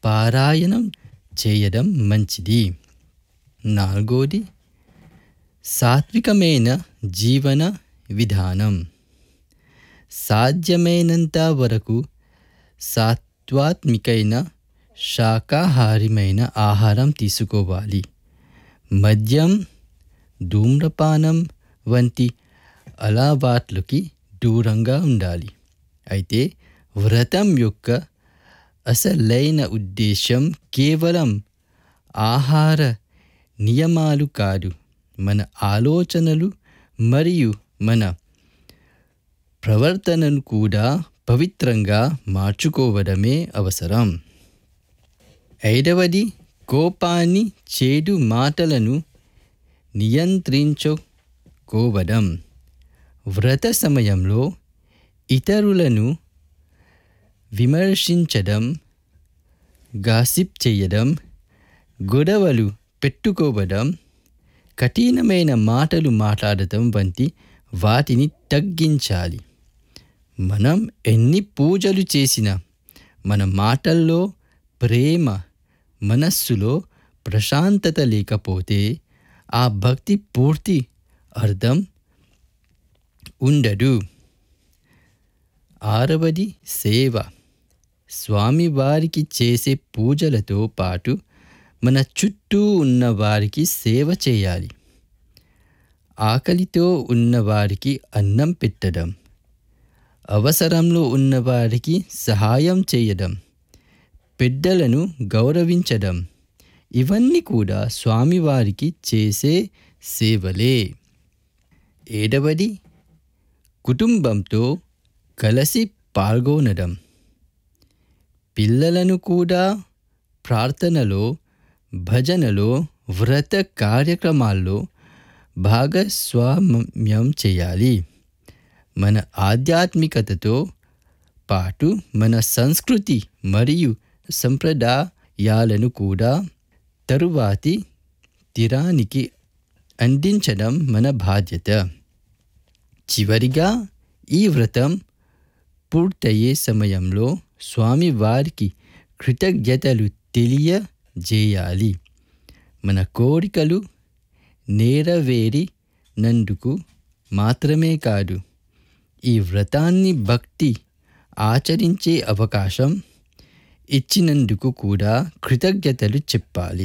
పారాయణం చేయడం మంచిది నాలుగోది సాత్వికమైన జీవన విధానం సాధ్యమైనంత వరకు సాత్వాత్మికైన శాకాహారమైన ఆహారం తీసుకోవాలి మద్యం ధూమ్రపానం వంటి అలవాట్లకి దూరంగా ఉండాలి అయితే వ్రతం యొక్క అసలైన ఉద్దేశం కేవలం ఆహార నియమాలు కాదు మన ఆలోచనలు మరియు మన ప్రవర్తనను కూడా పవిత్రంగా మార్చుకోవడమే అవసరం ఐదవది కోపాన్ని చెడు మాటలను నియంత్రించుకోవడం వ్రత సమయంలో ఇతరులను విమర్శించడం గాసిప్ చేయడం గొడవలు పెట్టుకోవడం కఠినమైన మాటలు మాట్లాడటం వంటి వాటిని తగ్గించాలి మనం ఎన్ని పూజలు చేసినా మన మాటల్లో ప్రేమ మనస్సులో ప్రశాంతత లేకపోతే ఆ భక్తి పూర్తి అర్థం ఉండదు ఆరవది సేవ స్వామివారికి చేసే పూజలతో పాటు మన చుట్టూ ఉన్న వారికి సేవ చేయాలి ఆకలితో ఉన్నవారికి అన్నం పెట్టడం అవసరంలో ఉన్నవారికి సహాయం చేయడం పెద్దలను గౌరవించడం ఇవన్నీ కూడా స్వామివారికి చేసే సేవలే ఏడవది కుటుంబంతో కలిసి పాల్గొనడం పిల్లలను కూడా ప్రార్థనలో భజనలో వ్రత కార్యక్రమాల్లో భాగస్వామ్యం చేయాలి మన ఆధ్యాత్మికతతో పాటు మన సంస్కృతి మరియు సంప్రదాయాలను కూడా తరువాతి తీరానికి అందించడం మన బాధ్యత చివరిగా ఈ వ్రతం పూర్తయ్యే సమయంలో స్వామివారికి కృతజ్ఞతలు తెలియజేయాలి మన కోరికలు నెరవేరినందుకు మాత్రమే కాదు ఈ వ్రతాన్ని భక్తి ఆచరించే అవకాశం ఇచ్చినందుకు కూడా కృతజ్ఞతలు చెప్పాలి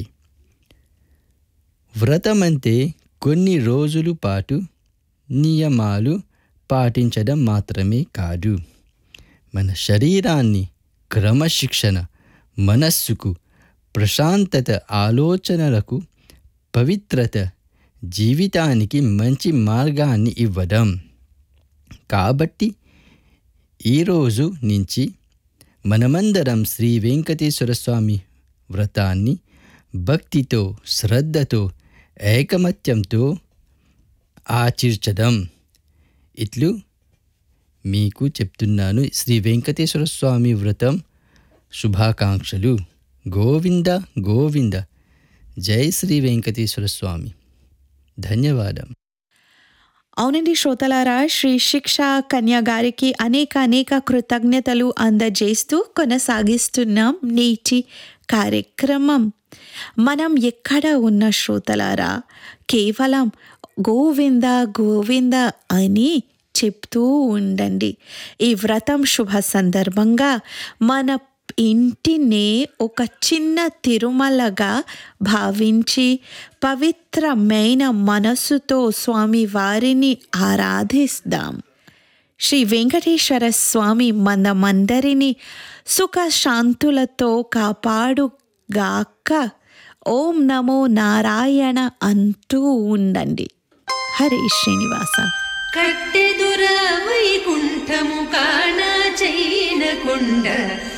వ్రతం అంటే కొన్ని రోజుల పాటు నియమాలు పాటించడం మాత్రమే కాదు మన శరీరాన్ని క్రమశిక్షణ మనస్సుకు ప్రశాంతత ఆలోచనలకు పవిత్రత జీవితానికి మంచి మార్గాన్ని ఇవ్వడం కాబట్టి ఈరోజు నుంచి మనమందరం శ్రీ వెంకటేశ్వర స్వామి వ్రతాన్ని భక్తితో శ్రద్ధతో ఏకమత్యంతో ఆచరించడం ఇట్లు మీకు చెప్తున్నాను శ్రీ వెంకటేశ్వర స్వామి వ్రతం శుభాకాంక్షలు గోవింద గోవింద జై శ్రీ వెంకటేశ్వర స్వామి ధన్యవాదం అవునండి శ్రోతలారా శ్రీ శిక్ష కన్య గారికి అనేక అనేక కృతజ్ఞతలు అందజేస్తూ కొనసాగిస్తున్నాం నేటి కార్యక్రమం మనం ఎక్కడ ఉన్న శ్రోతలారా కేవలం గోవింద గోవింద అని చెప్తూ ఉండండి ఈ వ్రతం శుభ సందర్భంగా మన ఇంటినే ఒక చిన్న తిరుమలగా భావించి పవిత్రమైన మనసుతో స్వామి వారిని ఆరాధిస్తాం శ్రీ వెంకటేశ్వర స్వామి మనమందరిని సుఖశాంతులతో కాపాడుగాక ఓం నమో నారాయణ అంటూ ఉండండి హరే శ్రీనివాస కట్టెదుర వైకుంఠము కాణ చైన కొండ